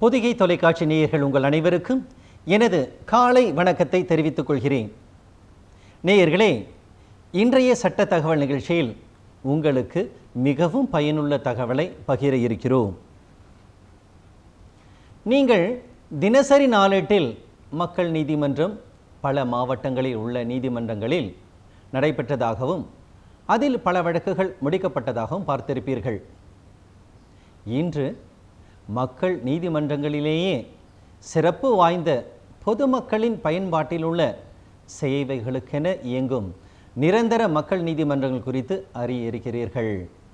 பொதிகை தொலைக்காட்சி நேயர்கள் உங்கள் அனைவருக்கும் எனது காலை வணக்கத்தை தெரிவித்துக் கொள்கிறேன் நேயர்களே இன்றைய சட்ட தகவல் நிகழ்ச்சியில் உங்களுக்கு மிகவும் பயனுள்ள தகவலை பகிர இருக்கிறோம் நீங்கள் தினசரி நாளேட்டில் மக்கள் நீதிமன்றம் பல மாவட்டங்களில் உள்ள நீதிமன்றங்களில் நடைபெற்றதாகவும் அதில் பல வழக்குகள் முடிக்கப்பட்டதாகவும் பார்த்திருப்பீர்கள் இன்று மக்கள் நீதிமன்றங்களிலேயே சிறப்பு வாய்ந்த பொதுமக்களின் பயன்பாட்டில் உள்ள சேவைகளுக்கென இயங்கும் நிரந்தர மக்கள் நீதிமன்றங்கள் குறித்து அறிய இருக்கிறீர்கள்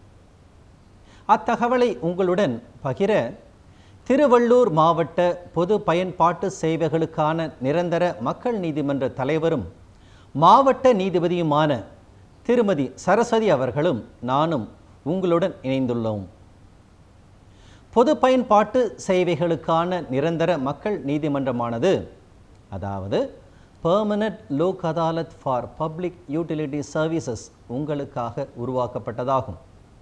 அத்தகவலை உங்களுடன் பகிர திருவள்ளூர் மாவட்ட பொது பயன்பாட்டு சேவைகளுக்கான நிரந்தர மக்கள் நீதிமன்ற தலைவரும் மாவட்ட நீதிபதியுமான திருமதி சரஸ்வதி அவர்களும் நானும் உங்களுடன் இணைந்துள்ளோம் பொது பயன்பாட்டு சேவைகளுக்கான நிரந்தர மக்கள் நீதிமன்றமானது அதாவது permanent Lok Adalat for public utility services உங்களுக்காக உருவாக்கப்பட்டதாகும்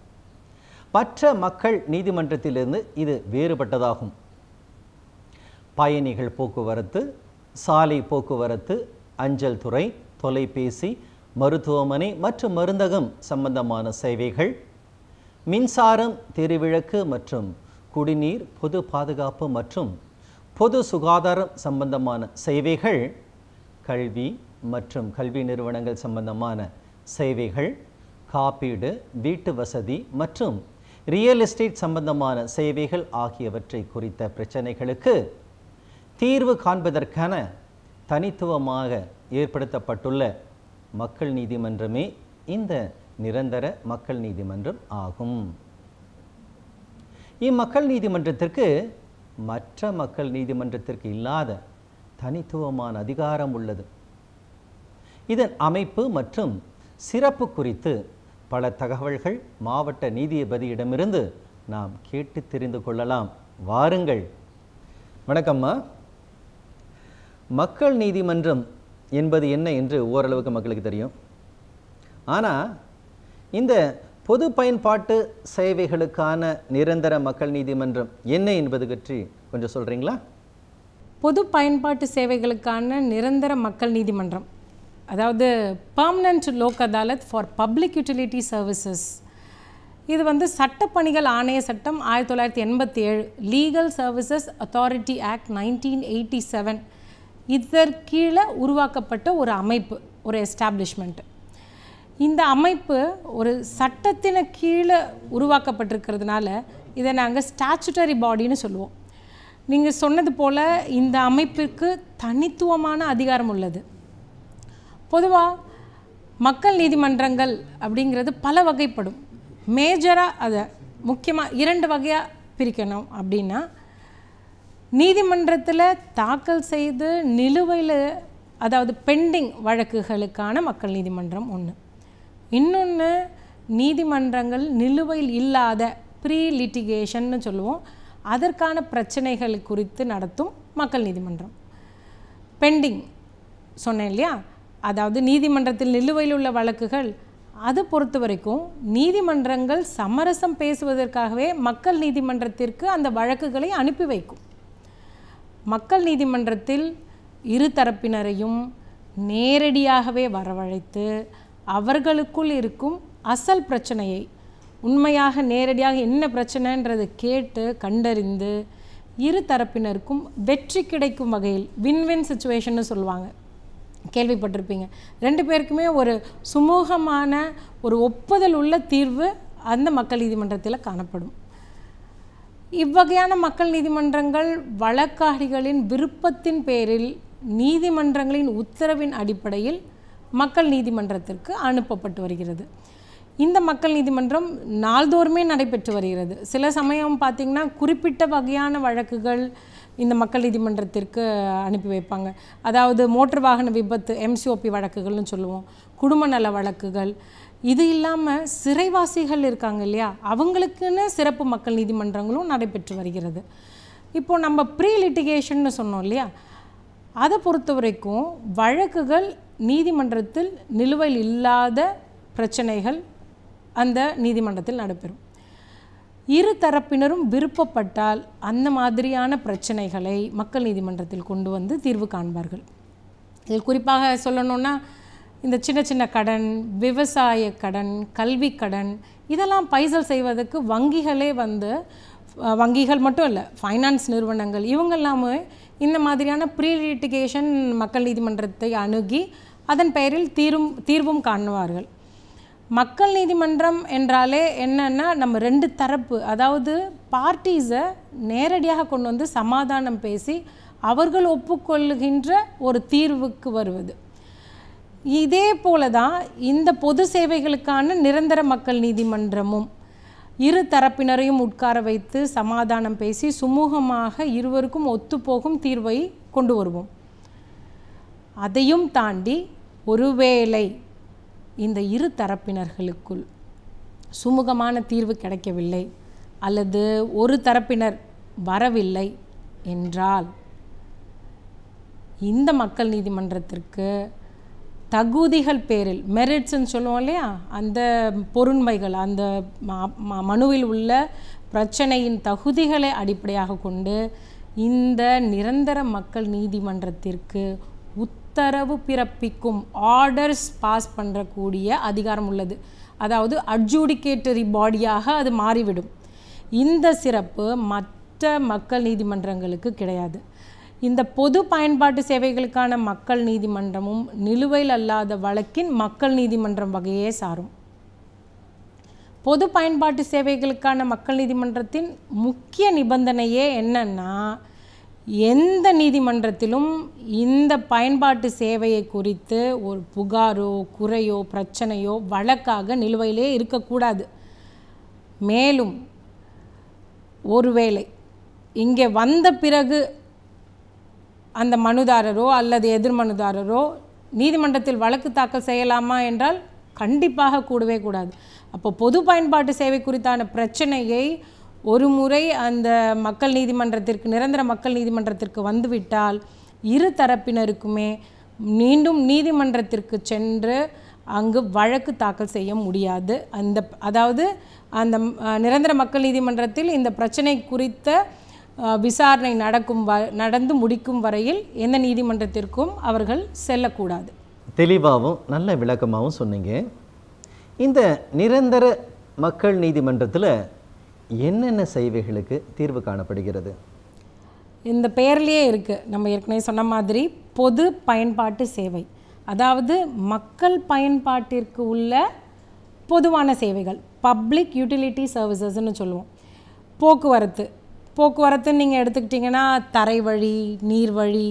மற்ற மக்கள் நீதிமன்றத்திலிருந்து இது வேறுபட்டதாகும் பயணிகள் போக்குவரத்து சாலை போக்குவரத்து அஞ்சல் துறை தொலைபேசி மருத்துவமனை மற்றும் மருந்தகம் சம்பந்தமான சேவைகள் மின்சாரம் தெருவிளக்கு மற்றும் குடிநீர் பொது பாதுகாப்பு மற்றும் பொது சுகாதாரம் சம்பந்தமான சேவைகள் கல்வி மற்றும் கல்வி நிறுவனங்கள் சம்பந்தமான சேவைகள் காப்பீடு வீட்டு வசதி மற்றும் ரியல் எஸ்டேட் சம்பந்தமான சேவைகள் ஆகியவற்றை குறித்த பிரச்சனைகளுக்கு தீர்வு காண்பதற்கான தனித்துவமாக ஏற்படுத்தப்பட்டுள்ள மக்கள் நீதிமன்றமே இந்த நிரந்தர மக்கள் நீதிமன்றம் ஆகும் இம்மக்கள் நீதிமன்றத்திற்கு மற்ற மக்கள் நீதிமன்றத்திற்கு இல்லாத தனித்துவமான அதிகாரம் உள்ளது இதன் அமைப்பு மற்றும் சிறப்பு குறித்து பல தகவல்கள் மாவட்ட நீதிபதியிடமிருந்து நாம் கேட்டு தெரிந்து கொள்ளலாம் வாருங்கள் வணக்கம்மா மக்கள் நீதிமன்றம் என்பது என்ன என்று ஓரளவுக்கு மக்களுக்கு தெரியும் ஆனால் இந்த பொது பயன்பாட்டு சேவைகளுக்கான நிரந்தர மக்கள் நீதிமன்றம் என்ன என்பது பற்றி கொஞ்சம் சொல்கிறீங்களா பொது பயன்பாட்டு சேவைகளுக்கான நிரந்தர மக்கள் நீதிமன்றம் அதாவது permanent Lok Adalat for public utility services இது வந்து சட்டப்பணிகள் ஆணைய சட்டம் ஆயிரத்தி தொள்ளாயிரத்தி எண்பத்தி ஏழு legal services authority act nineteen eighty seven இதற்கீழே உருவாக்கப்பட்ட ஒரு அமைப்பு ஒரு எஸ்டாப்ளிஷ்மெண்ட் இந்த அமைப்பு ஒரு சட்டத்தின கீழே உருவாக்கப்பட்டிருக்கிறதுனால இதை நாங்கள் ஸ்டாச்சுட்டரி பாடின்னு சொல்லுவோம் நீங்கள் சொன்னது போல் இந்த அமைப்பிற்கு தனித்துவமான அதிகாரம் உள்ளது பொதுவாக மக்கள் நீதிமன்றங்கள் அப்படிங்கிறது பல வகைப்படும் மேஜராக அதை முக்கியமாக இரண்டு வகையாக பிரிக்கணும் அப்படின்னா நீதிமன்றத்தில் தாக்கல் செய்து நிலுவையில் அதாவது பெண்டிங் வழக்குகளுக்கான மக்கள் நீதிமன்றம் ஒன்று இன்னொன்று நீதிமன்றங்கள் நிலுவையில் இல்லாத ப்ரீ லிட்டிகேஷன்னு சொல்லுவோம் அதற்கான பிரச்சனைகள் குறித்து நடத்தும் மக்கள் நீதிமன்றம் பெண்டிங் சொன்னேன் இல்லையா அதாவது நீதிமன்றத்தில் நிலுவையில் உள்ள வழக்குகள் அது பொறுத்த வரைக்கும் நீதிமன்றங்கள் சமரசம் பேசுவதற்காகவே மக்கள் நீதிமன்றத்திற்கு அந்த வழக்குகளை அனுப்பி வைக்கும் மக்கள் நீதிமன்றத்தில் இரு தரப்பினரையும் நேரடியாகவே வரவழைத்து அவர்களுக்குள் இருக்கும் அசல் பிரச்சனையை உண்மையாக நேரடியாக என்ன பிரச்சனைன்றதை கேட்டு கண்டறிந்து இரு தரப்பினருக்கும் வெற்றி கிடைக்கும் வகையில் வின்-வின் சுச்சுவேஷன்னு சொல்லுவாங்க கேள்விப்பட்டிருப்பீங்க ரெண்டு பேருக்குமே ஒரு சுமூகமான ஒரு ஒப்புதல் உள்ள தீர்வு அந்த மக்கள் நீதிமன்றத்தில் காணப்படும் இவ்வகையான மக்கள் நீதிமன்றங்கள் வழக்காடிகளின் விருப்பத்தின் பேரில் நீதிமன்றங்களின் உத்தரவின் அடிப்படையில் மக்கள் நீதிமன்றத்திற்கு அனுப்பப்பட்டு வருகிறது இந்த மக்கள் நீதிமன்றம் நாள்தோறுமே நடைபெற்று வருகிறது சில சமயம் பார்த்திங்கன்னா குறிப்பிட்ட வகையான வழக்குகள் இந்த மக்கள் நீதிமன்றத்திற்கு அனுப்பி வைப்பாங்க அதாவது மோட்டார் வாகன விபத்து எம்சிஓபி வழக்குகள்னு சொல்லுவோம் குடும்ப நல வழக்குகள் இது இல்லாமல் சிறைவாசிகள் இருக்காங்க இல்லையா அவங்களுக்குன்னு சிறப்பு மக்கள் நீதிமன்றங்களும் நடைபெற்று வருகிறது இப்போது நம்ம ப்ரீ லிட்டிகேஷன்னு சொன்னோம் இல்லையா அதை பொறுத்த வரைக்கும் வழக்குகள் நீதிமன்றத்தில் நிலுவையில் இல்லாத பிரச்சனைகள் அந்த நீதிமன்றத்தில் நடைபெறும் இரு தரப்பினரும் விருப்பப்பட்டால் அந்த மாதிரியான பிரச்சனைகளை மக்கள் நீதிமன்றத்தில் கொண்டு வந்து தீர்வு காண்பார்கள் இதில் குறிப்பாக சொல்லணும்னா இந்த சின்ன சின்ன கடன் விவசாய கடன் கல்வி கடன் இதெல்லாம் பைசல் செய்வதற்கு வங்கிகளே வந்து அஹ், வங்கிகள் மட்டும் இல்லை ஃபைனான்ஸ் நிறுவனங்கள் இவங்கெல்லாமே இந்த மாதிரியான ப்ரீ லிட்டிகேஷன் மக்கள் நீதிமன்றத்தை அணுகி அதன் பெயரில் தீரும் தீர்வும் காணுவார்கள் மக்கள் நீதிமன்றம் என்றாலே என்னன்னா நம்ம ரெண்டு தரப்பு அதாவது பார்ட்டிஸை நேரடியாக கொண்டு வந்து சமாதானம் பேசி அவர்கள் ஒப்புக்கொள்ளுகின்ற ஒரு தீர்வுக்கு வருவது இதே போல தான் இந்த பொது சேவைகளுக்கான நிரந்தர மக்கள் நீதிமன்றமும் இரு தரப்பினரையும் உட்கார வைத்து சமாதானம் பேசி சுமூகமாக இருவருக்கும் ஒத்துப்போகும் தீர்வை கொண்டு வருவோம் அதையும் தாண்டி ஒருவேளை இந்த இரு தரப்பினர்களுக்குள் சுமூகமான தீர்வு கிடைக்கவில்லை அல்லது ஒரு தரப்பினர் வரவில்லை என்றால் இந்த மக்கள் நீதிமன்றத்திற்கு தகுதிகள் பேரில் மெரிட்ஸ்ன்னு சொல்லுவோம் இல்லையா அந்த பொருண்மைகள் அந்த ம- ம- மனுவில் உள்ள பிரச்சனையின் தகுதிகளை அடிப்படையாக கொண்டு இந்த நிரந்தர மக்கள் நீதிமன்றத்திற்கு உத்தரவு பிறப்பிக்கும் ஆர்டர்ஸ் பாஸ் பண்ணுறக்கூடிய அதிகாரம் உள்ளது அதாவது அட்ஜூடிகேட்டரி பாடியாக அது மாறிவிடும் இந்த சிறப்பு மற்ற மக்கள் நீதிமன்றங்களுக்கு கிடையாது இந்த பொது பயன்பாட்டு சேவைகளுக்கான மக்கள் நீதிமன்றமும் நிலுவையில் அல்லாத வழக்கின் மக்கள் நீதிமன்றம் வகையே சாரும் பொது பயன்பாட்டு சேவைகளுக்கான மக்கள் நீதிமன்றத்தின் முக்கிய நிபந்தனையே என்னன்னா எந்த நீதிமன்றத்திலும் இந்த பயன்பாட்டு சேவையை குறித்து ஒரு புகாரோ குறையோ பிரச்சனையோ வழக்காக நிலுவையிலே இருக்கக்கூடாது மேலும் ஒருவேளை இங்கே வந்த பிறகு அந்த மனுதாரரோ அல்லது எதிர் மனுதாரரோ நீதிமன்றத்தில் வழக்கு தாக்கல் செய்யலாமா என்றால் கண்டிப்பாக கூடவே கூடாது அப்போ பொது பயன்பாட்டு சேவை குறித்தான பிரச்சனையை ஒரு முறை அந்த மக்கள் நீதிமன்றத்திற்கு நிரந்தர மக்கள் நீதிமன்றத்திற்கு வந்துவிட்டால் இரு தரப்பினருக்குமே மீண்டும் நீதிமன்றத்திற்கு சென்று அங்கு வழக்கு தாக்கல் செய்ய முடியாது அந்த அதாவது அந்த அஹ், நிரந்தர மக்கள் நீதிமன்றத்தில் இந்த பிரச்சனை குறித்த அஹ், விசாரணை நடக்கும் வ நடந்து முடிக்கும் வரையில் எந்த நீதிமன்றத்திற்கும் அவர்கள் செல்லக்கூடாது தெளிவாகவும் நல்ல விளக்கமாகவும் சொன்னீங்க இந்த நிரந்தர மக்கள் நீதிமன்றத்தில் என்னென்ன சேவைகளுக்கு தீர்வு காணப்படுகிறது இந்த பெயர்லேயே இருக்குது நம்ம ஏற்கனவே சொன்ன மாதிரி பொது பயன்பாட்டு சேவை அதாவது மக்கள் பயன்பாட்டிற்கு உள்ள பொதுவான சேவைகள் பப்ளிக் யூட்டிலிட்டி சர்வீசஸ்னு சொல்லுவோம் போக்குவரத்து போக்குவரத்துன்னு நீங்கள் எடுத்துக்கிட்டிங்கன்னா தரை வழி நீர் வழி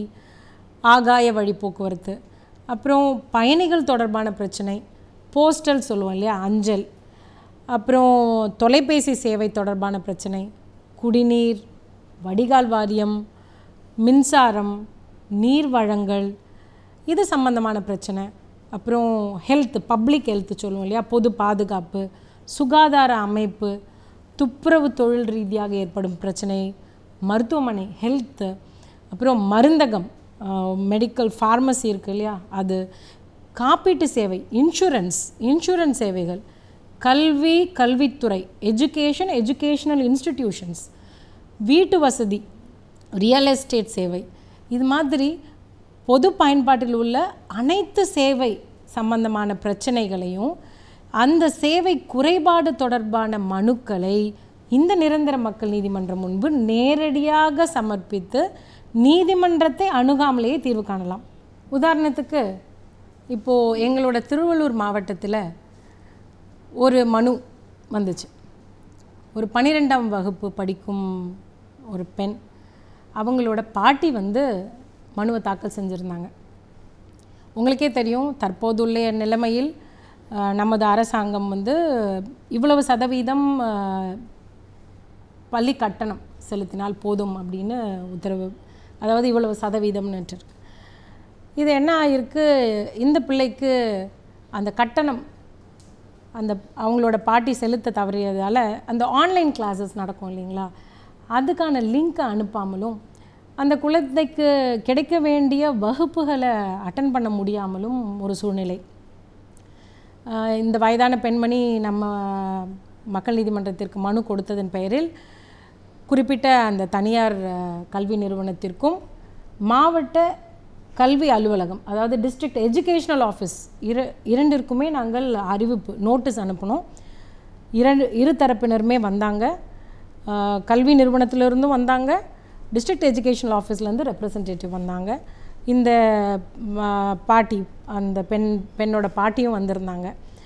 ஆகாய வழி போக்குவரத்து அப்புறம் பயணிகள் தொடர்பான பிரச்சனை போஸ்டல் சொல்லுவோம் இல்லையா அஞ்சல் அப்புறம் தொலைபேசி சேவை தொடர்பான பிரச்சனை குடிநீர் வடிகால் வாரியம் மின்சாரம் நீர் வழங்கல் இது சம்பந்தமான பிரச்சனை அப்புறம் ஹெல்த் பப்ளிக் ஹெல்த் சொல்லுவோம் இல்லையா பொது பாதுகாப்பு சுகாதார அமைப்பு துப்புரவு தொழில் ரீதியாக ஏற்படும் பிரச்சனை மருத்துவமனை ஹெல்த்து அப்புறம் மருந்தகம் மெடிக்கல் ஃபார்மசி இருக்கு இல்லையா அது காப்பீட்டு சேவை இன்சூரன்ஸ் இன்சூரன்ஸ் சேவைகள் கல்வி கல்வித்துறை எஜுகேஷன் எஜுகேஷனல் இன்ஸ்டிடியூஷன்ஸ் வீட்டு வசதி ரியல் எஸ்டேட் சேவை இது மாதிரி பொது பயன்பாட்டில் உள்ள அனைத்து சேவை சம்பந்தமான பிரச்சனைகளையும் அந்த சேவை குறைபாடு தொடர்பான மனுக்களை இந்த நிரந்தர மக்கள் நீதிமன்றம் முன்பு நேரடியாக சமர்ப்பித்து நீதிமன்றத்தை அணுகாமலேயே தீர்வு காணலாம் உதாரணத்துக்கு இப்போது எங்களோட திருவள்ளூர் மாவட்டத்தில் ஒரு மனு வந்துச்சு ஒரு பன்னிரெண்டாம் வகுப்பு படிக்கும் ஒரு பெண் அவங்களோட பாட்டி வந்து மனுவை தாக்கல் செஞ்சுருந்தாங்க உங்களுக்கே தெரியும் தற்போதுள்ள நிலைமையில் அஹ், நமது அரசாங்கம் வந்து இவ்வளவு சதவீதம் அஹ், பள்ளி கட்டணம் செலுத்தினால் போதும் அப்படின்னு உத்தரவு அதாவது இவ்வளவு சதவீதம்னு இருக்கு இது என்ன ஆயிருக்கு இந்த பிள்ளைக்கு அந்த கட்டணம் அந்த அவங்களோட பாட்டி செலுத்த தவறியதால் அந்த ஆன்லைன் கிளாஸஸ் நடக்கும் இல்லைங்களா அதுக்கான லிங்க்கை அனுப்பாமலும் அந்த குழந்தைக்கு கிடைக்க வேண்டிய வகுப்புகளை அட்டன் பண்ண முடியாமலும் ஒரு சூழ்நிலை ஆஹ் இந்த வயதான பெண்மணி நம்ம மக்கள் நீதிமன்றத்திற்கு மனு கொடுத்ததன் பெயரில் குறிப்பிட்ட அந்த தனியார் அஹ், கல்வி நிறுவனத்திற்கும் மாவட்ட கல்வி அலுவலகம் அதாவது டிஸ்ட்ரிக்ட் எஜுகேஷனல் ஆஃபீஸ் இரு இரண்டிற்குமே நாங்கள் அறிவிப்பு நோட்டீஸ் அனுப்பினோம் இரண்டு இரு தரப்பினருமே வந்தாங்க அஹ், கல்வி நிறுவனத்திலிருந்தும் வந்தாங்க டிஸ்ட்ரிக்ட் எஜுகேஷனல் ஆஃபீஸ்லேருந்து ரெப்ரசன்டேட்டிவ் வந்தாங்க இந்த ம, பாட்டி அந்த பெண் பெண்ணோட பாட்டியும் வந்திருந்தாங்க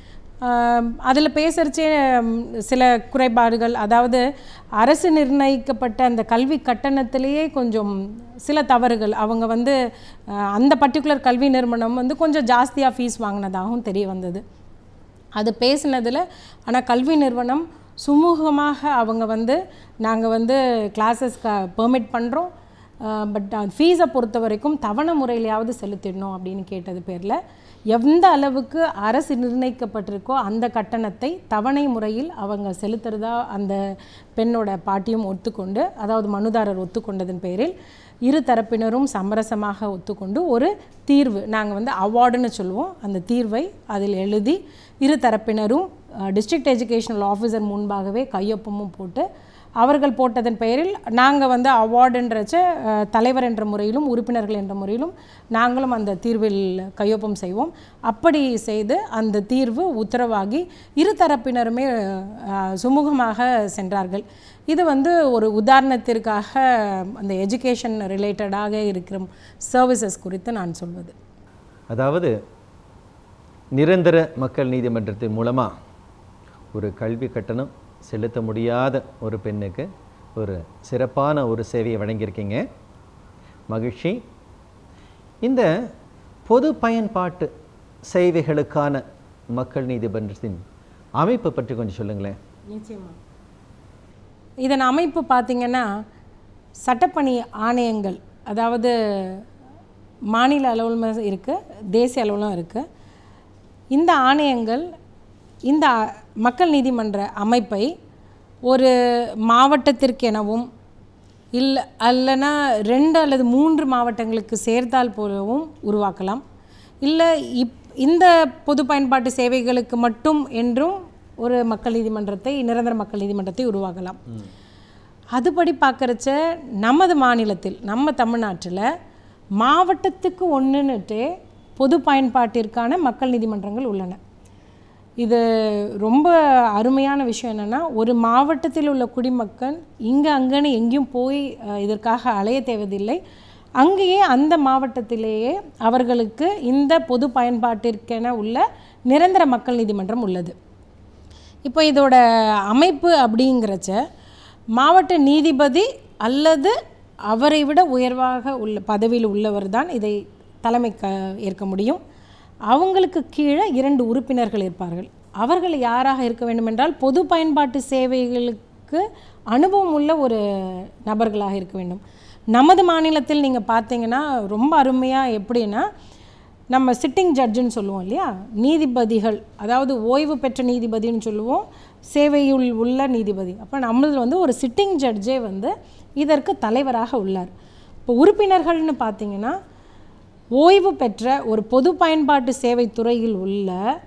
அதில் பேசுகிறச்சே சில குறைபாடுகள் அதாவது அரசு நிர்ணயிக்கப்பட்ட அந்த கல்வி கட்டணத்திலேயே கொஞ்சம் சில தவறுகள் அவங்க வந்து அஹ், அந்த பர்டிகுலர் கல்வி நிறுவனம் வந்து கொஞ்சம் ஜாஸ்தியாக ஃபீஸ் வாங்கினதாகவும் தெரிய வந்தது அது பேசினதில் ஆனால் கல்வி நிறுவனம் சுமூகமாக அவங்க வந்து நாங்கள் வந்து கிளாஸஸ் க பெர்மிட் பண்ணுறோம் பட் ஃபீஸை பொறுத்த வரைக்கும் தவணை முறையிலையாவது செலுத்திடணும் அப்படின்னு கேட்டது பேரில் எந்த அளவுக்கு அரசு நிர்ணயிக்கப்பட்டிருக்கோ அந்த கட்டணத்தை தவணை முறையில் அவங்க செலுத்துறதா அந்த பெண்ணோட பாட்டியும் ஒத்துக்கொண்டு அதாவது மனுதாரர் ஒத்துக்கொண்டதன் பேரில் இரு தரப்பினரும் சமரசமாக ஒத்துக்கொண்டு ஒரு தீர்வு நாங்கள் வந்து அவார்டுன்னு சொல்லுவோம் அந்த தீர்வை அதில் எழுதி இரு தரப்பினரும் டிஸ்ட்ரிக்ட் எஜுகேஷனல் ஆஃபீஸர் முன்பாகவே கையொப்பமும் போட்டு அவர்கள் போட்டதன் பெயரில் நாங்கள் வந்து அவார்டுன்றச்ச அஹ், தலைவர் என்ற முறையிலும் உறுப்பினர்கள் என்ற முறையிலும் நாங்களும் அந்த தீர்வில் கையொப்பம் செய்வோம் அப்படி செய்து அந்த தீர்வு உத்தரவாகி இரு தரப்பினருமே அஹ், சுமூகமாக சென்றார்கள் இது வந்து ஒரு உதாரணத்திற்காக அந்த எஜுகேஷன் ரிலேட்டடாக இருக்கிற சர்வீசஸ் குறித்து நான் சொல்வது அதாவது நிரந்தர மக்கள் நீதிமன்றத்தின் மூலமாக ஒரு கல்வி கட்டணம் செலுத்த முடியாத ஒரு பெண்ணுக்கு ஒரு சிறப்பான ஒரு சேவையை வழங்கியிருக்கீங்க மகிழ்ச்சி இந்த பொது பயன்பாட்டு சேவைகளுக்கான மக்கள் நீதிமன்றத்தின் அமைப்பு பற்றி கொஞ்சம் சொல்லுங்களேன் நிச்சயமா இதன் அமைப்பு பார்த்திங்கன்னா சட்டப்பணி ஆணையங்கள் அதாவது மாநில அளவிலும் இருக்குது தேசிய அளவிலும் இருக்குது இந்த ஆணையங்கள் இந்த மக்கள் நீதிமன்ற அமைப்பை ஒரு மாவட்டத்திற்கெனவும் இல்லை அல்லனா ரெண்டு அல்லது மூன்று மாவட்டங்களுக்கு சேர்த்தால் போலவும் உருவாக்கலாம் இல்லை இப் இந்த பொது பயன்பாட்டு சேவைகளுக்கு மட்டும் என்றும் ஒரு மக்கள் நீதிமன்றத்தை நிரந்தர மக்கள் நீதிமன்றத்தை உருவாக்கலாம் அதுபடி பார்க்குறச்ச நமது மாநிலத்தில் நம்ம தமிழ்நாட்டில் மாவட்டத்துக்கு ஒன்றுன்னுட்டே பொது பயன்பாட்டிற்கான மக்கள் நீதிமன்றங்கள் உள்ளன இது ரொம்ப அருமையான விஷயம் என்னென்னா ஒரு மாவட்டத்தில் உள்ள குடிமக்கள் இங்கே அங்கன்னு எங்கேயும் போய் அஹ், இதற்காக அலைய தேவதில்லை அங்கேயே அந்த மாவட்டத்திலேயே அவர்களுக்கு இந்த பொது பயன்பாட்டிற்கென உள்ள நிரந்தர மக்கள் நீதிமன்றம் உள்ளது இப்போ இதோட அமைப்பு அப்படிங்கிறச்ச மாவட்ட நீதிபதி அல்லது அவரை விட உயர்வாக உள்ள பதவியில் உள்ளவர் தான் இதை தலைமை க ஏற்க முடியும் அவங்களுக்கு கீழே இரண்டு உறுப்பினர்கள் இருப்பார்கள் அவர்கள் யாராக இருக்க வேண்டும் என்றால் பொது பயன்பாட்டு சேவைகளுக்கு அனுபவம் உள்ள ஒரு நபர்களாக இருக்க வேண்டும் நமது மாநிலத்தில் நீங்கள் பார்த்தீங்கன்னா ரொம்ப அருமையாக எப்படின்னா நம்ம சிட்டிங் ஜட்ஜுன்னு சொல்லுவோம் இல்லையா நீதிபதிகள் அதாவது ஓய்வு பெற்ற நீதிபதின்னு சொல்லுவோம் சேவையுள் உள்ள நீதிபதி அப்போ நம்மளது வந்து ஒரு சிட்டிங் ஜட்ஜே வந்து இதற்கு தலைவராக உள்ளார் இப்போ உறுப்பினர்கள்னு பார்த்தீங்கன்னா ஓய்வு பெற்ற ஒரு பொது பயன்பாட்டு சேவை துறையில் உள்ள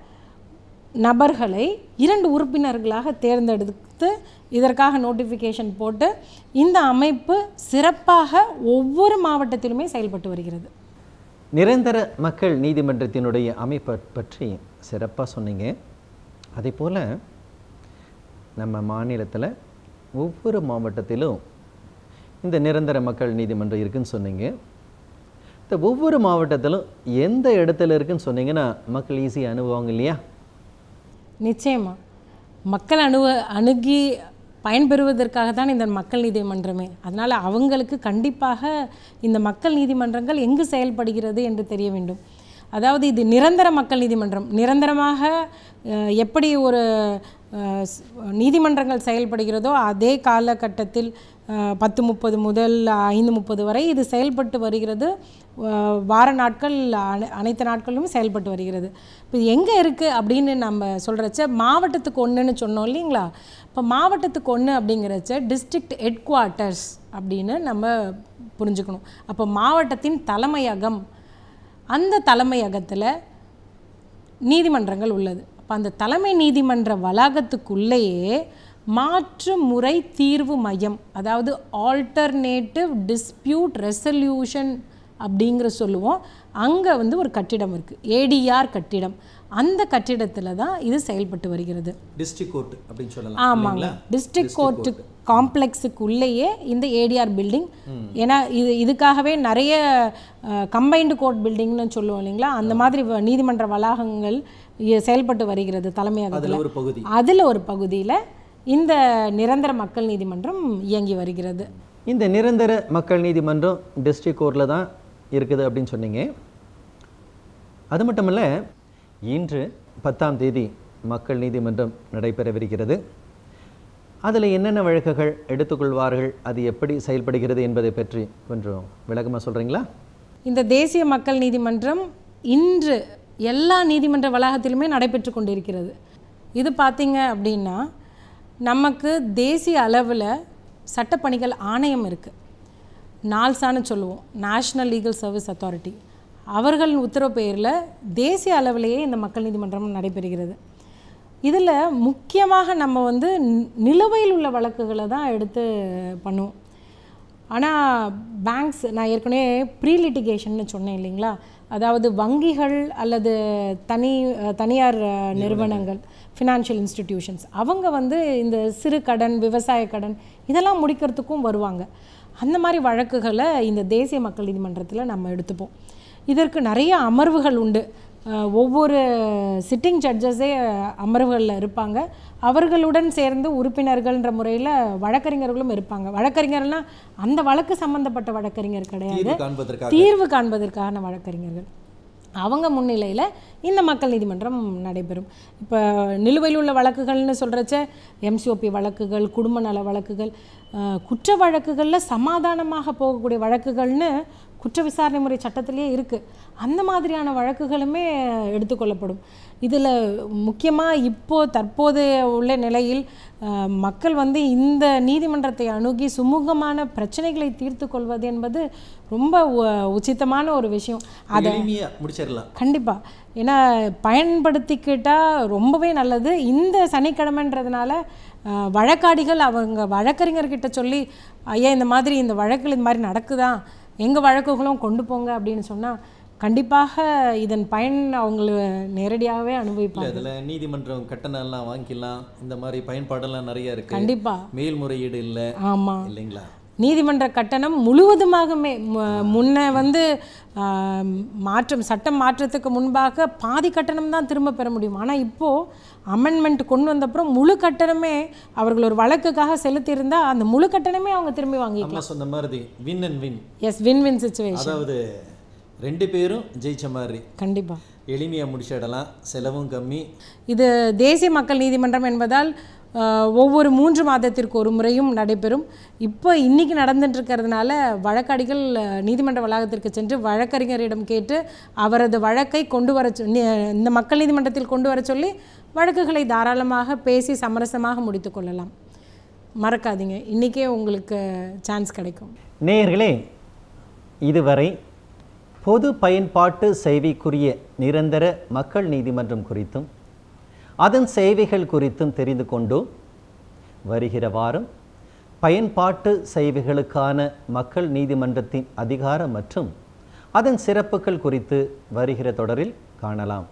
நபர்களை இரண்டு உறுப்பினர்களாக தேர்ந்தெடுத்து இதற்காக நோட்டிஃபிகேஷன் போட்டு இந்த அமைப்பு சிறப்பாக ஒவ்வொரு மாவட்டத்திலுமே செயல்பட்டு வருகிறது நிரந்தர மக்கள் நீதிமன்றத்தினுடைய அமைப்பை பற்றி சிறப்பாக சொன்னீங்க அதே போல் நம்ம மாநிலத்தில் ஒவ்வொரு மாவட்டத்திலும் இந்த நிரந்தர மக்கள் நீதிமன்றம் இருக்குன்னு சொன்னீங்க இந்த ஒவ்வொரு மாவட்டத்திலும் எந்த இடத்துல இருக்குன்னு சொன்னீங்கன்னா மக்கள் ஈஸியாக அனுபவங்க இல்லையா நிச்சயமா மக்கள் அணுவ அணுகி பயன்பெறுவதற்காக தான் இந்த மக்கள் நீதிமன்றமே அதனால் அவங்களுக்கு கண்டிப்பாக இந்த மக்கள் நீதிமன்றங்கள் எங்கு செயல்படுகிறது என்று தெரிய வேண்டும் அதாவது இது நிரந்தர மக்கள் நீதிமன்றம் நிரந்தரமாக அஹ், எப்படி ஒரு அஹ், ஸ்- நீதிமன்றங்கள் செயல்படுகிறதோ அதே காலகட்டத்தில் அஹ், பத்து முப்பது முதல் ஐந்து முப்பது வரை இது செயல்பட்டு வருகிறது அஹ், வார நாட்கள் அனை அனைத்து நாட்களும் செயல்பட்டு வருகிறது இப்போ இது எங்கே இருக்குது அப்படின்னு நம்ம சொல்கிறச்ச மாவட்டத்துக்கு ஒன்றுன்னு சொன்னோம் இல்லைங்களா இப்போ மாவட்டத்துக்கு ஒன்று அப்படிங்கிறச்ச டிஸ்ட்ரிக்ட் ஹெட் குவார்ட்டர்ஸ் அப்படின்னு நம்ம புரிஞ்சுக்கணும் அப்போ மாவட்டத்தின் தலைமையகம் அந்த தலைமையகத்தில் நீதிமன்றங்கள் உள்ளது அப்போ அந்த தலைமை நீதிமன்ற வளாகத்துக்குள்ளேயே மாற்று முறை தீர்வு மையம் அதாவது ஆல்டர்னேட்டிவ் டிஸ்பியூட் ரெசல்யூஷன் அப்படிங்கிற சொல்லுவோம் அங்கே வந்து ஒரு கட்டிடம் இருக்குது ஏடிஆர் கட்டிடம் அந்த கட்டிடத்தில் தான் இது செயல்பட்டு வருகிறது டிஸ்ட்ரிக்ட் கோர்ட் அப்படின்னு சொல்லலாம் ஆமாங்க டிஸ்ட்ரிக்ட் கோர்ட்டு காம்ப்ளெக்ஸுக்கு உள்ளேயே இந்த ஏடிஆர் பில்டிங் ஏன்னா இது இதுக்காகவே நிறைய கம்பைன்டு கோர்ட் பில்டிங்னு சொல்லுவோம் இல்லைங்களா அந்த மாதிரி வ- நீதிமன்ற வளாகங்கள் இ- செயல்பட்டு வருகிறது தலைமையகத்தில் அதில் ஒரு பகுதி அதில் ஒரு பகுதியில் இந்த நிரந்தர மக்கள் நீதிமன்றம் இயங்கி வருகிறது இந்த நிரந்தர மக்கள் நீதிமன்றம் டிஸ்ட்ரிக்ட் கோர்ட்டில் தான் இருக்குது அப்படின்னு சொன்னீங்க அது மட்டும் இல்ல இன்று பத்தாம் தேதி மக்கள் நீதிமன்றம் நடைபெறவிருக்கிறது அதில் என்னென்ன வழக்குகள் எடுத்துக்கொள்வார்கள் அது எப்படி செயல்படுகிறது என்பதை பற்றி கொஞ்சம் விளக்கமாக சொல்கிறீங்களா இந்த தேசிய மக்கள் நீதிமன்றம் இன்று எல்லா நீதிமன்ற வளாகத்திலுமே நடைபெற்று கொண்டிருக்கிறது இது பார்த்தீங்க அப்படின்னா நமக்கு தேசிய அளவில் சட்டப்பணிகள் ஆணையம் இருக்குது நால்சான்னு சொல்லுவோம் நேஷ்னல் லீகல் சர்வீஸ் அத்தாரிட்டி அவர்களின் உத்தரவு பேரில் தேசிய அளவிலேயே இந்த மக்கள் நீதிமன்றம் நடைபெறுகிறது இதில் முக்கியமாக நம்ம வந்து நி- நிலுவையில் உள்ள வழக்குகளை தான் எடுத்து பண்ணுவோம் ஆனால் பேங்க்ஸ் நான் ஏற்கனவே ப்ரீ லிட்டிகேஷன்னு சொன்னேன் இல்லைங்களா அதாவது வங்கிகள் அல்லது தனி அஹ், தனியார் அஹ், நிறுவனங்கள் ஃபினான்ஷியல் இன்ஸ்டிடியூஷன்ஸ் அவங்க வந்து இந்த சிறு கடன் விவசாய கடன் இதெல்லாம் முடிக்கிறதுக்கும் வருவாங்க அந்த மாதிரி வழக்குகளை இந்த தேசிய மக்கள் நீதிமன்றத்தில் நம்ம எடுத்துப்போம் இதற்கு நிறைய அமர்வுகள் உண்டு அஹ், ஒவ்வொரு சிட்டிங் ஜட்ஜஸே அமர்வுகளில் இருப்பாங்க அவர்களுடன் சேர்ந்து உறுப்பினர்கள்ன்ற முறையில் வழக்கறிஞர்களும் இருப்பாங்க வழக்கறிஞர்னா அந்த வழக்கு சம்பந்தப்பட்ட வழக்கறிஞர் கிடையாது காண்பதற்காக தீர்வு காண்பதற்கான வழக்கறிஞர்கள் அவங்க முன்னிலையில் இந்த மக்கள் நீதிமன்றம் நடைபெறும் இப்போ நிலுவையில் உள்ள வழக்குகள்னு சொல்கிறச்ச எம்சிஓபி வழக்குகள் குடும்ப நல வழக்குகள் அஹ், குற்ற வழக்குகளில் சமாதானமாக போகக்கூடிய வழக்குகள்னு குற்ற விசாரணை முறை சட்டத்திலேயே இருக்குது அந்த மாதிரியான வழக்குகளுமே எடுத்துக்கொள்ளப்படும் இதில் முக்கியமாக இப்போ தற்போது உள்ள நிலையில் அஹ், மக்கள் வந்து இந்த நீதிமன்றத்தை அணுகி சுமூகமான பிரச்சனைகளை தீர்த்து கொள்வது என்பது ரொம்ப உ- உச்சிதமான ஒரு விஷயம் அதை எளிமையாக முடிச்சிடலாம் கண்டிப்பாக ஏன்னா பயன்படுத்திக்கிட்டால் ரொம்பவே நல்லது இந்த சனிக்கிழமைன்றதுனால அஹ், வழக்காடிகள் அவங்க வழக்கறிஞர்கிட்ட சொல்லி ஐயா இந்த மாதிரி இந்த வழக்கில் இந்த மாதிரி நடக்குதா எங்கள் வழக்குகளும் கொண்டு போங்க அப்படின்னு சொன்னால் கண்டிப்பாக இதன் பயன் அவங்கள நேரடியாகவே அனுபவிப்பாங்க இதில் நீதிமன்றம் கட்டணம் எல்லாம் வாங்கிக்கலாம் இந்த மாதிரி பயன்பாடெல்லாம் நிறைய இருக்கு கண்டிப்பாக மேல்முறையீடு இல்லை ஆமாம் இல்லைங்களா நீதிமன்ற கட்டணம் முழுவதுமாகவே மு- முன்ன வந்து ஆம், மாற்றம் சட்டம் மாற்றத்துக்கு முன்பாக பாதி கட்டணம் தான் திரும்ப பெற முடியும் ஆனால் இப்போது அமெண்ட்மெண்ட் கொண்டு வந்தப்புறம் முழு கட்டணமே அவர்கள் ஒரு வழக்குக்காக செலுத்தியிருந்தா அந்த முழு கட்டணமே அவங்க திரும்பி வாங்கிக்கலாம் அம்மா சொன்ன மாதிரி win and win yes win win situation அதாவது ரெண்டு பேரும் ஜெயிச்ச மாதிரி கண்டிப்பாக எளிமையாக முடிச்சிடலாம் செலவும் கம்மி இது தேசிய மக்கள் நீதிமன்றம் என்பதால் ஆஹ், ஒவ்வொரு மூன்று மாதத்திற்கு ஒரு முறையும் நடைபெறும் இப்போ இன்னைக்கு நடந்துட்டு இருக்கிறதுனால வழக்காடிகள் ஆஹ், நீதிமன்ற வளாகத்திற்கு சென்று வழக்கறிஞரிடம் கேட்டு அவரது வழக்கை கொண்டு வர சொ- நி- இந்த மக்கள் நீதிமன்றத்தில் கொண்டு வர சொல்லி வழக்குகளை தாராளமாக பேசி சமரசமாக முடித்து கொள்ளலாம் மறக்காதீங்க இன்றைக்கே உங்களுக்கு சான்ஸ் கிடைக்கும் நேயர்களே இதுவரை பொது பயன்பாட்டு சேவைக்குரிய நிரந்தர மக்கள் நீதிமன்றம் குறித்தும் அதன் சேவைகள் குறித்தும் தெரிந்து கொண்டு வருகிற வாரம் பயன்பாட்டு சேவைகளுக்கான மக்கள் நீதிமன்றத்தின் அதிகாரம் மற்றும் அதன் சிறப்புகள் குறித்து வருகிற தொடரில் காணலாம்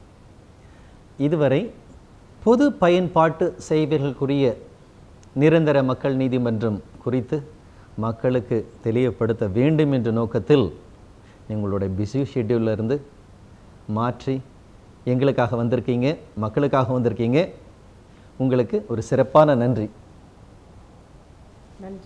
இதுவரை பொது பயன்பாட்டு சேவைகளுக்குரிய நிரந்தர மக்கள் நீதிமன்றம் குறித்து மக்களுக்கு தெளிவுபடுத்த வேண்டும் என்ற நோக்கத்தில் எங்களுடைய பிஸி ஷெட்யூல்ல இருந்து மாற்றி எங்களுக்காக வந்திருக்கீங்க மக்களுக்காக வந்திருக்கீங்க உங்களுக்கு ஒரு சிறப்பான நன்றி நன்றி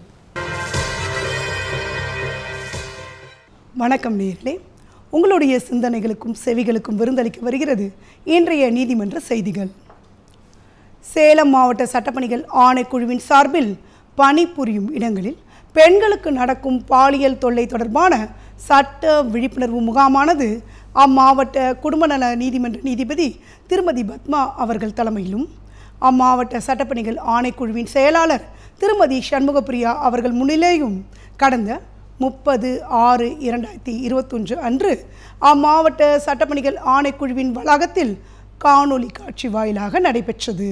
வணக்கம் நேர்களே உங்களுடைய சிந்தனைகளுக்கும் செவிகளுக்கும் விருந்தளிக்க வருகிறது இன்றைய நீதிமன்ற செய்திகள் சேலம் மாவட்ட சட்டப்பணிகள் ஆணைக்குழுவின் சார்பில் பணிபுரியும் இடங்களில் பெண்களுக்கு நடக்கும் பாலியல் தொல்லை தொடர்பான சட்ட விழிப்புணர்வு முகாமானது அம்மாவட்ட குடும்பநல நீதிமன்ற நீதிபதி திருமதி பத்மா அவர்கள் தலைமையிலும் அம்மாவட்ட சட்டப்பணிகள் ஆணைக்குழுவின் செயலாளர் திருமதி சண்முகப்பிரியா அவர்கள் முன்னிலையும் கடந்த முப்பது ஆறு இரண்டாயிரத்தி இருபத்தொன்று அன்று அம்மாவட்ட சட்டப்பணிகள் ஆணைக்குழுவின் வளாகத்தில் காணொளி காட்சி வாயிலாக நடைபெற்றது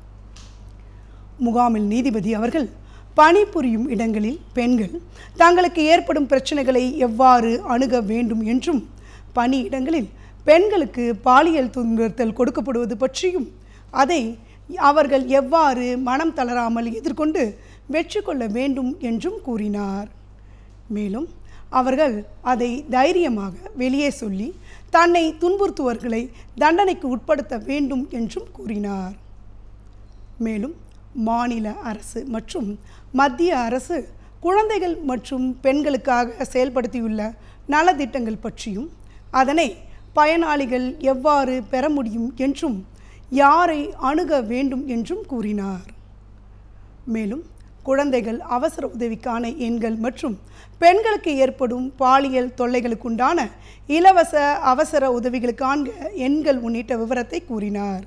முகாமில் நீதிபதி அவர்கள் பணிபுரியும் இடங்களில் பெண்கள் தங்களுக்கு ஏற்படும் பிரச்சனைகளை எவ்வாறு அணுக வேண்டும் என்றும் பணியிடங்களில் பெண்களுக்கு பாலியல் துன்புறுத்தல் கொடுக்கப்படுவது பற்றியும் அதை அவர்கள் எவ்வாறு மனம் தளராமல் எதிர்கொண்டு வெற்றி கொள்ள வேண்டும் என்றும் கூறினார் மேலும் அவர்கள் அதை தைரியமாக வெளியே சொல்லி தன்னை துன்புறுத்துவர்களை தண்டனைக்கு உட்படுத்த வேண்டும் என்றும் கூறினார் மேலும் மாநில அரசு மற்றும் மத்திய அரசு குழந்தைகள் மற்றும் பெண்களுக்காக செயல்படுத்தியுள்ள நலத்திட்டங்கள் பற்றியும் அதனை பயனாளிகள் எவ்வாறு பெற முடியும் என்றும் யாரை அணுக வேண்டும் என்றும் கூறினார் மேலும் குழந்தைகள் அவசர உதவிக்கான எண்கள் மற்றும் பெண்களுக்கு ஏற்படும் பாலியல் தொல்லைகளுக்குண்டான இலவச அவசர உதவிகளுக்கான எண்கள் உள்ளிட்ட விவரத்தை கூறினார்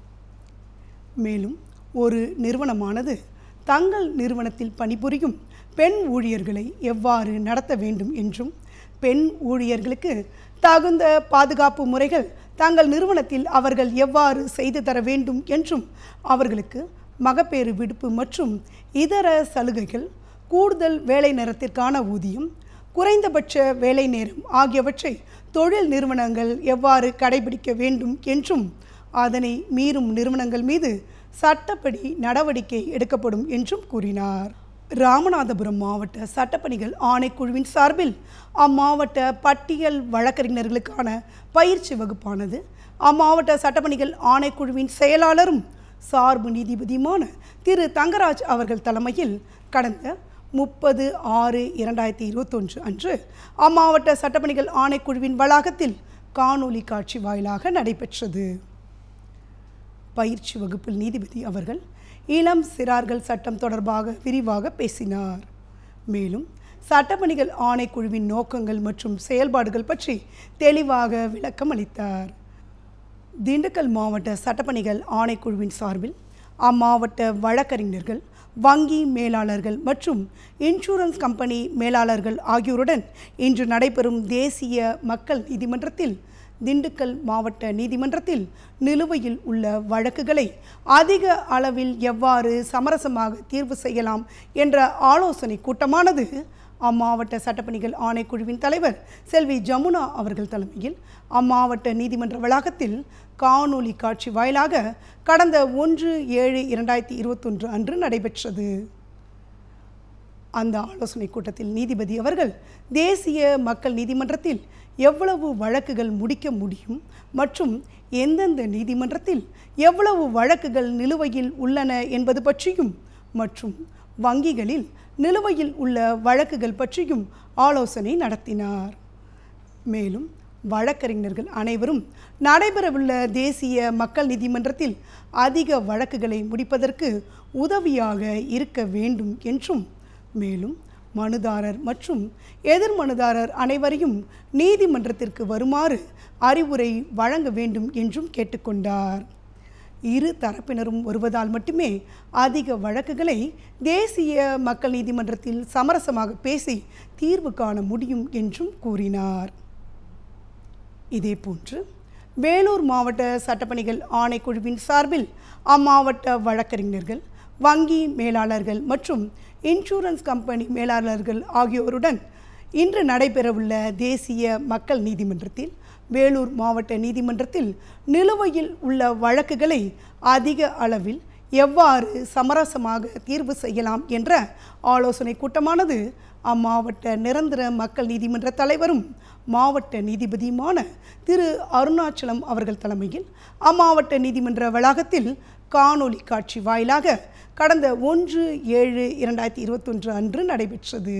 மேலும் ஒரு நிறுவனமானது தங்கள் நிறுவனத்தில் பணிபுரியும் பெண் ஊழியர்களை எவ்வாறு நடத்த வேண்டும் என்றும் பெண் ஊழியர்களுக்கு தகுந்த பாதுகாப்பு முறைகள் தங்கள் நிறுவனத்தில் அவர்கள் எவ்வாறு செய்து தர வேண்டும் என்றும் அவர்களுக்கு மகப்பேறு விடுப்பு மற்றும் இதர சலுகைகள் கூடுதல் வேலை நேரத்திற்கான ஊதியம் குறைந்தபட்ச வேலை நேரம் ஆகியவற்றை தொழில் நிறுவனங்கள் எவ்வாறு கடைபிடிக்க வேண்டும் என்றும் அதனை மீறும் நிறுவனங்கள் மீது சட்டப்படி நடவடிக்கை எடுக்கப்படும் என்றும் கூறினார் ராமநாதபுரம் மாவட்ட சட்டப்பணிகள் ஆணைக்குழுவின் சார்பில் அம்மாவட்ட பட்டியல் வழக்கறிஞர்களுக்கான பயிற்சி வகுப்பானது அம்மாவட்ட சட்டப்பணிகள் ஆணைக்குழுவின் செயலாளரும் சார்பு நீதிபதியுமான திரு தங்கராஜ் அவர்கள் தலைமையில் கடந்த முப்பது ஆறு இரண்டாயிரத்தி இருபத்தொன்று அன்று அம்மாவட்ட சட்டப்பணிகள் ஆணைக்குழுவின் வளாகத்தில் காணொளி காட்சி வாயிலாக நடைபெற்றது பயிற்சி வகுப்பில் நீதிபதி அவர்கள் இளம் சிறார்கள் சட்டம் தொடர்பாக விரிவாக பேசினார் மேலும் சட்டப்பணிகள் ஆணைக்குழுவின் நோக்கங்கள் மற்றும் செயல்பாடுகள் பற்றி தெளிவாக விளக்கம் அளித்தார் திண்டுக்கல் மாவட்ட சட்டப்பணிகள் ஆணைக்குழுவின் சார்பில் அம்மாவட்ட வழக்கறிஞர்கள் வங்கி மேலாளர்கள் மற்றும் இன்சூரன்ஸ் கம்பெனி மேலாளர்கள் ஆகியோருடன் இன்று நடைபெறும் தேசிய மக்கள் நீதிமன்றத்தில் திண்டுக்கல் மாவட்ட நீதிமன்றத்தில் நிலுவையில் உள்ள வழக்குகளை அதிக அளவில் எவ்வாறு சமரசமாக தீர்வு செய்யலாம் என்ற ஆலோசனை கூட்டமானது அம்மாவட்ட சட்டப்பணிகள் ஆணைக்குழுவின் தலைவர் செல்வி ஜமுனா அவர்கள் தலைமையில் அம்மாவட்ட நீதிமன்ற வளாகத்தில் காணொளி காட்சி வாயிலாக கடந்த ஒன்று ஏழு இரண்டாயிரத்தி இருபத்தொன்று அன்று நடைபெற்றது அந்த ஆலோசனை கூட்டத்தில் நீதிபதி அவர்கள் தேசிய மக்கள் நீதிமன்றத்தில் எவ்வளவு வழக்குகள் முடிக்க முடியும் மற்றும் எந்தெந்த நீதிமன்றத்தில் எவ்வளவு வழக்குகள் நிலுவையில் உள்ளன என்பது பற்றியும் மற்றும் வங்கிகளில் நிலுவையில் உள்ள வழக்குகள் பற்றியும் ஆலோசனை நடத்தினார் மேலும் வழக்கறிஞர்கள் அனைவரும் நடைபெறவுள்ள தேசிய மக்கள் நீதிமன்றத்தில் அதிக வழக்குகளை முடிப்பதற்கு உதவியாக இருக்க வேண்டும் என்றும் மேலும் மனுதாரர் மற்றும் எதிர் மனுதாரர் அனைவரையும் நீதிமன்றத்திற்கு வருமாறு அறிவுரை வழங்க வேண்டும் என்றும் கேட்டுக்கொண்டார் இரு தரப்பினரும் வருவதால் மட்டுமே அதிக வழக்குகளை தேசிய மக்கள் நீதிமன்றத்தில் சமரசமாக பேசி தீர்வு காண முடியும் என்றும் கூறினார் இதேபோன்று வேலூர் மாவட்ட சட்டப்பணிகள் ஆணைக்குழுவின் சார்பில் அம்மாவட்ட வழக்கறிஞர்கள் வங்கி மேலாளர்கள் மற்றும் இன்சூரன்ஸ் கம்பெனி மேலாளர்கள் ஆகியோருடன் இன்று நடைபெறவுள்ள தேசிய மக்கள் நீதிமன்றத்தில் வேலூர் மாவட்ட நீதிமன்றத்தில் நிலுவையில் உள்ள வழக்குகளை அதிக அளவில் எவ்வாறு சமரசமாக தீர்வு செய்யலாம் என்ற ஆலோசனை கூட்டமானது அம்மாவட்ட நிரந்தர மக்கள் நீதிமன்ற தலைவரும் மாவட்ட நீதிபதியுமான திரு அருணாச்சலம் அவர்கள் தலைமையில் அம்மாவட்ட நீதிமன்ற வளாகத்தில் காணொளி காட்சி வாயிலாக கடந்த ஒன்று ஏழு இரண்டாயிரத்தி இருபத்தொன்று அன்று நடைபெற்றது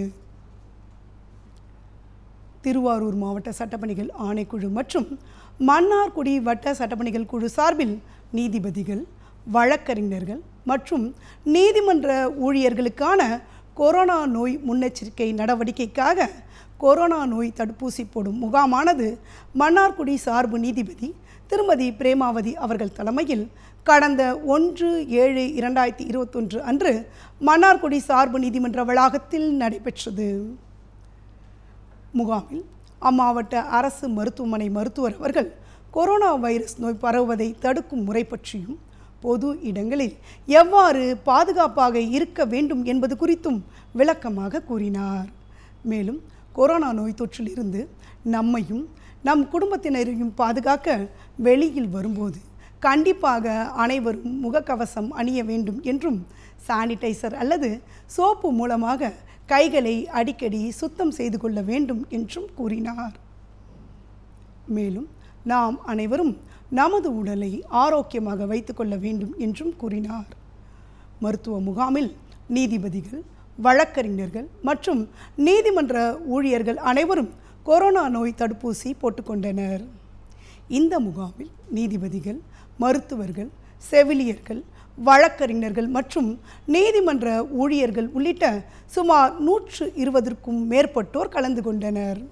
திருவாரூர் மாவட்ட சட்டப்பணிகள் ஆணைக்குழு மற்றும் மன்னார்குடி வட்ட சட்டப்பணிகள் குழு சார்பில் நீதிபதிகள் வழக்கறிஞர்கள் மற்றும் நீதிமன்ற ஊழியர்களுக்கான கொரோனா நோய் முன்னெச்சரிக்கை நடவடிக்கைக்காக கொரோனா நோய் தடுப்பூசி போடும் முகாமானது மன்னார்குடி சார்பு நீதிபதி திருமதி பிரேமாவதி அவர்கள் தலைமையில் கடந்த ஒன்று ஏழு இரண்டாயிரத்தி இருபத்தொன்று அன்று மன்னார்குடி சார்பு நீதிமன்ற வளாகத்தில் நடைபெற்றது முகாமில் அம்மாவட்ட அரசு மருத்துவமனை மருத்துவர் அவர்கள் கொரோனா வைரஸ் நோய் பரவுவதை தடுக்கும் முறை பற்றியும் பொது இடங்களில் எவ்வாறு பாதுகாப்பாக இருக்க வேண்டும் என்பது குறித்தும் விளக்கமாக கூறினார் மேலும் கொரோனா நோய் தொற்றிலிருந்து நம்மையும் நம் குடும்பத்தினரையும் பாதுகாக்க வெளியில் வரும்போது கண்டிப்பாக அனைவரும் முகக்கவசம் அணிய வேண்டும் என்றும் சானிடைசர் அல்லது சோப்பு மூலமாக கைகளை அடிக்கடி சுத்தம் செய்து கொள்ள வேண்டும் என்றும் கூறினார் மேலும் நாம் அனைவரும் நமது உடலை ஆரோக்கியமாக வைத்துக்கொள்ள வேண்டும் என்றும் கூறினார் மருத்துவ முகாமில் நீதிபதிகள் வழக்கறிஞர்கள் மற்றும் நீதிமன்ற ஊழியர்கள் அனைவரும் கொரோனா நோய் தடுப்பூசி போட்டுக்கொண்டனர் இந்த முகாமில் நீதிபதிகள் மருத்துவர்கள் செவிலியர்கள் வழக்கறிஞர்கள் மற்றும் நீதிமன்ற ஊழியர்கள் உள்ளிட்ட சுமார் நூற்று இருபதற்கும் மேற்பட்டோர் கலந்து கொண்டனர்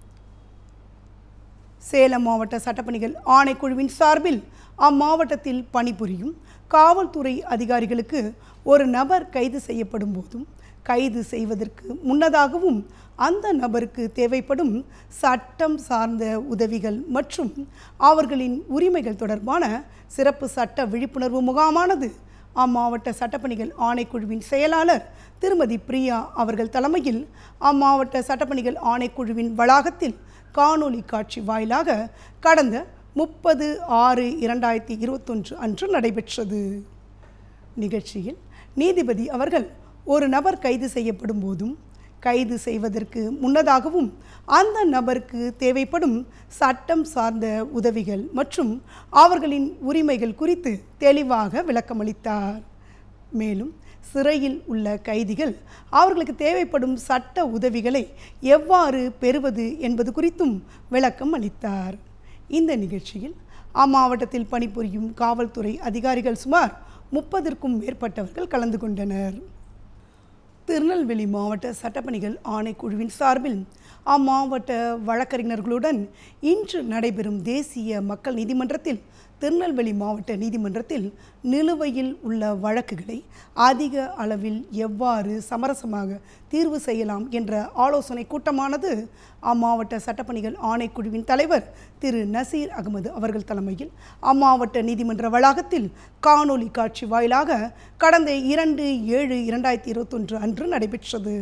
சேலம் மாவட்ட சட்டப்பணிகள் ஆணைக்குழுவின் சார்பில் அம்மாவட்டத்தில் பணிபுரியும் காவல்துறை அதிகாரிகளுக்கு ஒரு நபர் கைது செய்யப்படும் போதும் கைது செய்வதற்கு முன்னதாகவும் அந்த நபருக்கு தேவைப்படும் சட்டம் சார்ந்த உதவிகள் மற்றும் அவர்களின் உரிமைகள் தொடர்பான சிறப்பு சட்ட விழிப்புணர்வு முகாமானது அம்மாவட்ட சட்டப்பணிகள் ஆணைக்குழுவின் செயலாளர் திருமதி பிரியா அவர்கள் தலைமையில் அம்மாவட்ட சட்டப்பணிகள் ஆணைக்குழுவின் வளாகத்தில் காணொளி காட்சி வாயிலாக கடந்த முப்பது ஆறு இரண்டாயிரத்தி இருபத்தொன்று அன்று நடைபெற்றது நிகழ்ச்சியில் நீதிபதி அவர்கள் ஒரு நபர் கைது செய்யப்படும் போதும் கைது செய்வதற்கு முன்னதாகவும் அந்த நபருக்கு தேவைப்படும் சட்டம் சார்ந்த உதவிகள் மற்றும் அவர்களின் உரிமைகள் குறித்து தெளிவாக விளக்கமளித்தார் மேலும் சிறையில் உள்ள கைதிகள் அவர்களுக்கு தேவைப்படும் சட்ட உதவிகளை எவ்வாறு பெறுவது என்பது குறித்தும் விளக்கம் அளித்தார் இந்த நிகழ்ச்சியில் அம்மாவட்டத்தில் பணிபுரியும் காவல்துறை அதிகாரிகள் சுமார் முப்பதற்கும் மேற்பட்டவர்கள் கலந்து கொண்டனர் திருநெல்வேலி மாவட்ட சட்டப்பணிகள் ஆணைக்குழுவின் சார்பில் அம்மாவட்ட வழக்கறிஞர்களுடன் இன்று நடைபெறும் தேசிய மக்கள் நீதிமன்றத்தில் திருநெல்வேலி மாவட்ட நீதிமன்றத்தில் நிலுவையில் உள்ள வழக்குகளை அதிக அளவில் எவ்வாறு சமரசமாக தீர்வு செய்யலாம் என்ற ஆலோசனை கூட்டமானது அம்மாவட்ட சட்டப்பணிகள் ஆணைக்குழுவின் தலைவர் திரு நசீர் அகமது அவர்கள் தலைமையில் அம்மாவட்ட நீதிமன்ற வளாகத்தில் காணொளி காட்சி வாயிலாக கடந்த இரண்டு ஏழு இரண்டாயிரத்தி இருபத்தொன்று அன்று நடைபெற்றது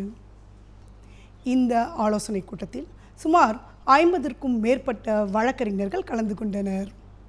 இந்த ஆலோசனை கூட்டத்தில் சுமார் ஐம்பதற்கும் மேற்பட்ட வழக்கறிஞர்கள் கலந்து கொண்டனர்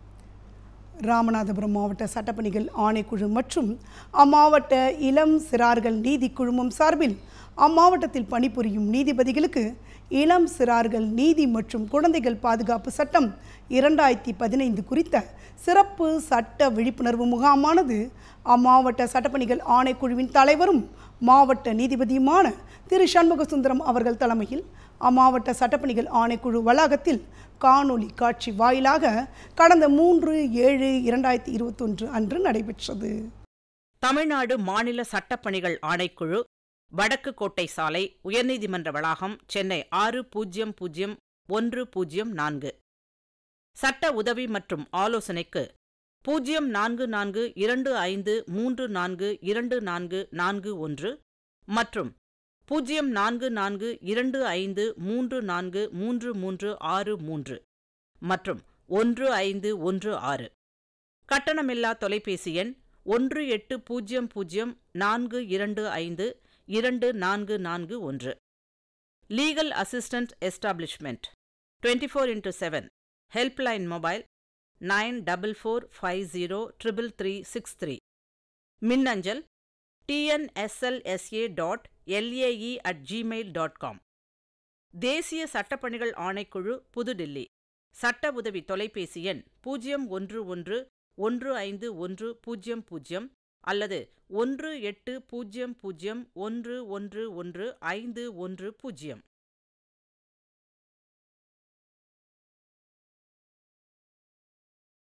ராமநாதபுரம் மாவட்ட சட்டப்பணிகள் ஆணைக்குழு மற்றும் அம்மாவட்ட இளம் சிறார்கள் நீதி குழுமம் சார்பில் அம்மாவட்டத்தில் பணிபுரியும் நீதிபதிகளுக்கு இளம் சிறார்கள் நீதி மற்றும் குழந்தைகள் பாதுகாப்பு சட்டம் இரண்டாயிரத்தி பதினைந்து குறித்த சிறப்பு சட்ட விழிப்புணர்வு முகாமானது அம்மாவட்ட சட்டப்பணிகள் ஆணைக்குழுவின் தலைவரும் மாவட்ட நீதிபதியுமான திரு சண்முகசுந்தரம் அவர்கள் தலைமையில் அம்மாவட்ட சட்டப்பணிகள் ஆணைக்குழு வளாகத்தில் காணொளி காட்சி வாயிலாக கடந்த மூன்று ஏழு இரண்டாயிரத்தி இருபத்தொன்று அன்று நடைபெற்றது தமிழ்நாடு மாநில சட்டப்பணிகள் ஆணைக்குழு வடக்கு கோட்டை சாலை உயர்நீதிமன்ற வளாகம் சென்னை ஆறு பூஜ்ஜியம் பூஜ்ஜியம் ஒன்று பூஜ்ஜியம் நான்கு சட்ட உதவி மற்றும் ஆலோசனைக்கு பூஜ்ஜியம் நான்கு நான்கு இரண்டு ஐந்து மூன்று நான்கு இரண்டு நான்கு நான்கு ஒன்று மற்றும் பூஜ்ஜியம் நான்கு நான்கு இரண்டு ஐந்து மூன்று நான்கு மூன்று மூன்று ஆறு மூன்று மற்றும் ஒன்று ஐந்து ஒன்று ஆறு கட்டணமில்லா தொலைபேசி எண் ஒன்று எட்டு பூஜ்ஜியம் பூஜ்ஜியம் நான்கு இரண்டு ஐந்து இரண்டு நான்கு நான்கு ஒன்று legal assistant establishment twenty four into seven helpline mobile nine double four five zero triple three six three மின்னஞ்சல் TNSLSA dot LAE at Gmail dot com தேசிய சட்டப்பணிகள் ஆணைக்குழு புதுடில்லி சட்ட உதவி தொலைபேசி எண் பூஜ்ஜியம் ஒன்று ஒன்று ஒன்று ஐந்து ஒன்று பூஜ்ஜியம் பூஜ்ஜியம் அல்லது ஒன்று எட்டு பூஜ்ஜியம் பூஜ்ஜியம் ஒன்று ஒன்று ஒன்று ஐந்து ஒன்று பூஜ்ஜியம்